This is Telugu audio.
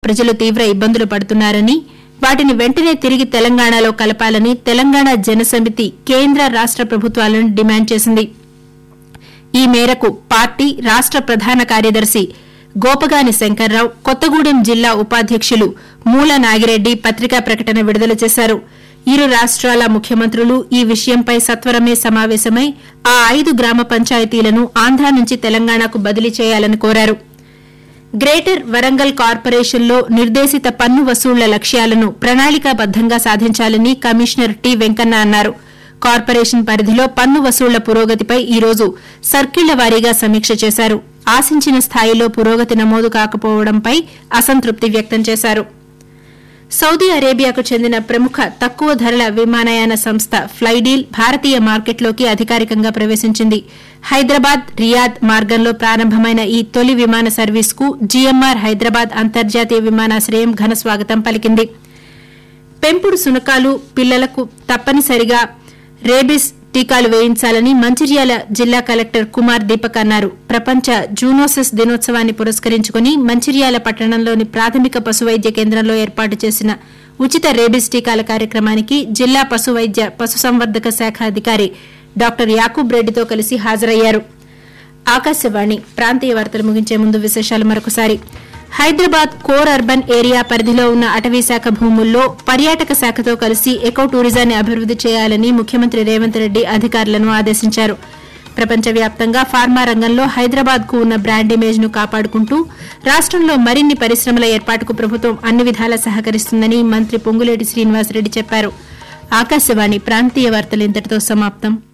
ప్రజలు తీవ్ర ఇబ్బందులు పడుతున్నారని వాటిని వెంటనే తిరిగి తెలంగాణలో కలపాలని తెలంగాణ జనసమితి కేంద్ర రాష్ట ప్రభుత్వాలను డిమాండ్ చేసింది ఈ మేరకు పార్టీ రాష్ట ప్రధాన కార్యదర్శి గోపగాని శంకర్రావు కొత్తగూడెం జిల్లా ఉపాధ్యకులు మూల నాగిరెడ్డి పత్రికా ప్రకటన విడుదల చేశారు ఇరు రాష్ట్రాల ముఖ్యమంత్రులు ఈ విషయంపై సత్వరమే సమావేశమై ఆ ఐదు గ్రామ పంచాయతీలను ఆంధ్ర నుంచి తెలంగాణకు బదిలీ చేయాలని కోరారు గ్రేటర్ వరంగల్ కార్పొరేషన్లో నిర్దేశిత పన్ను వసూళ్ల లక్ష్యాలను ప్రణాళికాబద్దంగా సాధించాలని కమిషనర్ టి వెంకన్న అన్నారు కార్పొరేషన్ పరిధిలో పన్ను వసూళ్ల పురోగతిపై ఈ రోజు సర్కిళ్ల వారీగా సమీక్ష చేశారు ఆశించిన స్థాయిలో పురోగతి నమోదు కాకపోవడంపై అసంతృప్తి వ్యక్తం చేశారు సౌదీ అరేబియాకు చెందిన ప్రముఖ తక్కువ ధరల విమానయాన సంస్థ ఫ్లైడీల్ భారతీయ మార్కెట్లోకి అధికారికంగా ప్రవేశించింది హైదరాబాద్ రియాద్ మార్గంలో ప్రారంభమైన ఈ తొలి విమాన సర్వీస్కు జీఎంఆర్ హైదరాబాద్ అంతర్జాతీయ విమానాశ్రయం ఘన స్వాగతం పలికింది పెంపుడు సునకాలు పిల్లలకు తప్పనిసరిగా రేబిస్ టీకాలు వేయించాలని మంచిర్యాల జిల్లా కలెక్టర్ కుమార్ దీపక్ అన్నారు ప్రపంచ జూనోసిస్ దినోత్సవాన్ని పురస్కరించుకుని మంచిర్యాల పట్టణంలోని ప్రాథమిక పశువైద్య కేంద్రంలో ఏర్పాటు చేసిన ఉచిత రేబిస్ టీకాల కార్యక్రమానికి జిల్లా పశువైద్య పశుసంవర్ధక శాఖ అధికారి డాక్టర్ యాకూబ్ రెడ్డితో కలిసి హాజరయ్యారు ఆకాశవాణి ప్రాంతీయ వార్తలు ముగించే ముందు విశేషాలు మరొకసారి హైదరాబాద్ కోర్ అర్బన్ ఏరియా పరిధిలో ఉన్న అటవీ శాఖ భూముల్లో పర్యాటక శాఖతో కలిసి ఎకో టూరిజాన్ని అభివృద్ది చేయాలని ముఖ్యమంత్రి రేవంత్ రెడ్డి అధికారులను ఆదేశించారు ప్రపంచవ్యాప్తంగా ఫార్మా రంగంలో హైదరాబాద్ కు ఉన్న బ్రాండ్ ఇమేజ్ ను కాపాడుకుంటూ రాష్టంలో మరిన్ని పరిశ్రమల ఏర్పాటుకు ప్రభుత్వం అన్ని విధాలా సహకరిస్తుందని మంత్రి పొంగులేటి శ్రీనివాసరెడ్డి చెప్పారు ఆకాశవాణి ప్రాంతీయ వార్తలు ఇంతటితో సమాప్తం